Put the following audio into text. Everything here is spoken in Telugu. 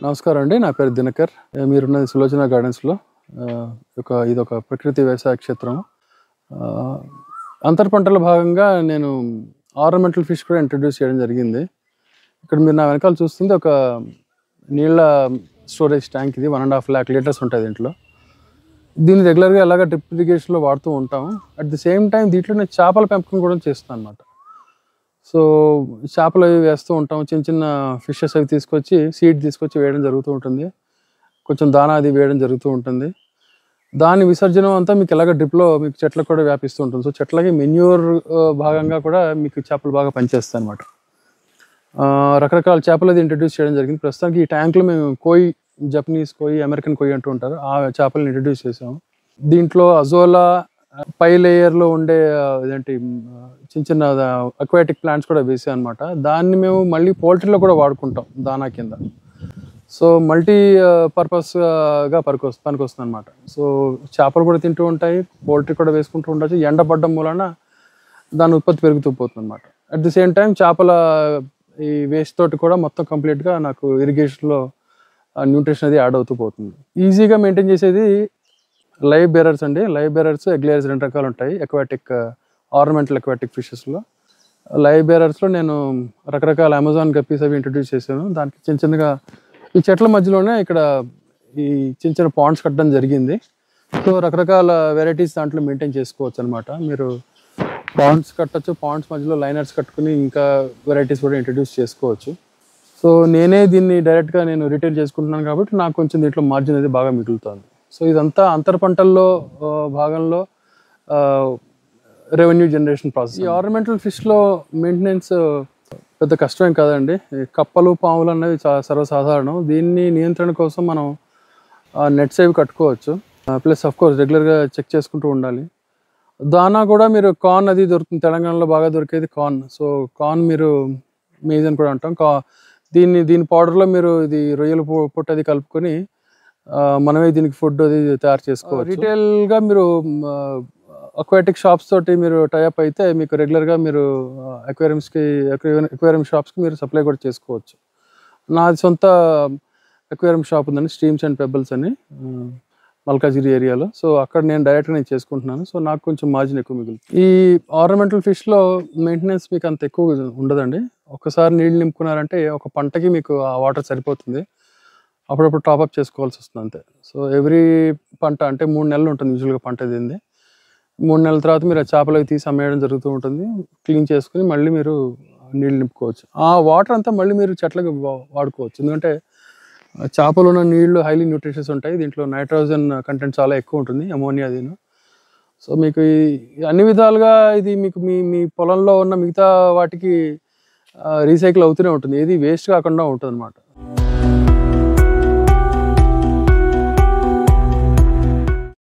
నమస్కారం అండి నా పేరు దినకర్ ఏ, మీరున్నది సులోచన గార్డెన్స్లో ఆ, ఒక ఇది ఒక ప్రకృతి వ్యవసాయ క్షేత్రం ఆ, అంతర్ పంటల భాగంగా నేను ఆర్నమెంటల్ ఫిష్ కూడా ఇంట్రడ్యూస్ చేయడం జరిగింది ఇక్కడ మీరు నా వెనకాల చూస్తుంది ఒక నీళ్ళ స్టోరేజ్ ట్యాంక్ ఇది one and half lakh litres ఉంటుంది దీంట్లో దీన్ని రెగ్యులర్గా ఎలాగ డ్రిప్ ఇరిగేషన్లో వాడుతూ ఉంటాము అట్ ది సేమ్ టైం దీంట్లో నేను చేపల పెంపకం కూడా చేస్తాను అనమాట సో చేపలు అవి వేస్తూ ఉంటాం చిన్న చిన్న ఫిషెస్ అవి తీసుకొచ్చి సీడ్ తీసుకొచ్చి వేయడం జరుగుతూ ఉంటుంది కొంచెం దానా అది వేయడం జరుగుతూ ఉంటుంది దాని విసర్జనం అంతా మీకు ఎలాగ డ్రిప్లో మీకు చెట్లకు కూడా వ్యాపిస్తూ ఉంటుంది సో చెట్లకి మెన్యూర్ భాగంగా కూడా మీకు చేపలు బాగా పనిచేస్తాయి అనమాట రకరకాల చేపలు అది ఇంట్రడ్యూస్ చేయడం జరిగింది ప్రస్తుతానికి ఈ ట్యాంక్లో మేము కోయి జపనీస్ కోయి అమెరికన్ కోయి అంటూ ఉంటారు ఆ చేపలను ఇంట్రడ్యూస్ చేసాము దీంట్లో అజోలా పై లేయర్లో ఉండే ఆ, ఇదేంటి ఆ, చిన్న చిన్న అక్వాటిక్ ప్లాంట్స్ కూడా వేసాం అనమాట దాన్ని మేము మళ్ళీ పోల్ట్రీలో కూడా వాడుకుంటాం దానా కింద సో మల్టీ పర్పస్గా పనికి పనికొస్తుంది అనమాట సో చేపలు కూడా తింటూ ఉంటాయి పోల్ట్రీ కూడా వేసుకుంటూ ఉండొచ్చు ఎండపడ్డం మూలన దాని ఉత్పత్తి పెరుగుతూ పోతుంది అనమాట అట్ ది సేమ్ టైం చేపల ఈ వేస్ట్ తోటి కూడా మొత్తం కంప్లీట్గా నాకు ఇరిగేషన్లో న్యూట్రిషన్ అది యాడ్ అవుతూ పోతుంది ఈజీగా మెయింటైన్ చేసేది లైవ్ బేరర్స్ అండి లైవ్ బేరర్స్ ఎగ్లేయర్స్ రెండు రకాలు ఉంటాయి ఎక్వాటిక్ ఆర్నమెంటల్ ఎక్వాటిక్ ఫిషెస్లో లైవ్ బేరర్స్లో నేను రకరకాల అమెజాన్ గప్పీస్ అవి ఇంట్రడ్యూస్ చేశాను దానికి చిన్న చిన్నగా ఈ చెట్ల మధ్యలోనే ఇక్కడ ఈ చిన్న చిన్న పాండ్స్ కట్టడం జరిగింది సో రకరకాల వెరైటీస్ దాంట్లో మెయింటైన్ చేసుకోవచ్చు అనమాట మీరు పాండ్స్ కట్టచ్చు పాండ్స్ మధ్యలో లైనర్స్ కట్టుకుని ఇంకా వెరైటీస్ కూడా ఇంట్రడ్యూస్ చేసుకోవచ్చు సో నేనే దీన్ని డైరెక్ట్గా నేను రిటైల్ చేసుకుంటున్నాను కాబట్టి నాకు కొంచెం దీంట్లో మార్జిన్ అనేది బాగా మిగులుతుంది సో ఇదంతా అంతర పంటల్లో ఆ, భాగంలో రెవెన్యూ జనరేషన్ ప్రాసెస్ ఈ ఆర్నమెంటల్ ఫిష్లో మెయింటెనెన్స్ పెద్ద కష్టమేం కాదండి ఈ కప్పలు పాములు అనేవి చాలా సర్వసాధారణం దీన్ని నియంత్రణ కోసం మనం నెట్స్ అవి కట్టుకోవచ్చు ప్లస్ అఫ్ కోర్స్ రెగ్యులర్గా చెక్ చేసుకుంటూ ఉండాలి దానా కూడా మీరు కార్న్ అది దొరుకుతుంది తెలంగాణలో బాగా దొరికేది కార్న్ సో కార్న్ మీరు మేజ్ అని కూడా అంటాం కా దీన్ని దీని పౌడర్లో మీరు ఇది రొయ్యల పు- పొట్టు అది కలుపుకొని ఆ, మనమే దీనికి ఫుడ్ అది తయారు చేసుకోవచ్చు రీటైల్గా మీరు అక్వాటిక్ షాప్స్ తోటి మీరు టైప్ అయితే మీకు రెగ్యులర్గా మీరు అక్వేరియంస్కి అక్వేరియం షాప్స్కి మీరు సప్లై కూడా చేసుకోవచ్చు నాది సొంత అక్వేరియం షాప్ ఉందండి స్ట్రీమ్స్ అండ్ పెబుల్స్ అని ఆ, మల్కాజిరి ఏరియాలో సో అక్కడ నేను డైరెక్ట్గా నేను చేసుకుంటున్నాను సో నాకు కొంచెం మార్జిన్ ఎక్కువ మిగులుతుంది ఈ ఆర్నమెంటల్ ఫిష్లో మెయింటెనెన్స్ మీకు అంత ఎక్కువ ఉండదండి ఒకసారి నీళ్ళు నింపుకున్నారంటే ఒక పంటకి మీకు ఆ వాటర్ సరిపోతుంది అప్పుడప్పుడు టాప్అప్ చేసుకోవాల్సి వస్తుంది అంతే సో ఎవ్రీ పంట అంటే మూడు నెలలు ఉంటుంది యూజువల్గా పంట దీన్ని మూడు నెలల తర్వాత మీరు ఆ చేపలు అవి తీసి అమ్మేయడం జరుగుతూ ఉంటుంది క్లీన్ చేసుకుని మళ్ళీ మీరు నీళ్ళు నింపుకోవచ్చు ఆ వాటర్ అంతా మళ్ళీ మీరు చెట్లకు వా- వాడుకోవచ్చు ఎందుకంటే ఆ చేపలు ఉన్న నీళ్లు హైలీ న్యూట్రిషన్స్ ఉంటాయి దీంట్లో నైట్రోజన్ కంటెంట్ చాలా ఎక్కువ ఉంటుంది అమోనియా దీని సో మీకు ఈ- ఈ అన్ని విధాలుగా ఇది మీకు మీ మీ పొలంలో ఉన్న మిగతా వాటికి రీసైకిల్ అవుతూనే ఉంటుంది ఏది వేస్ట్ కాకుండా ఉంటుంది అనమాట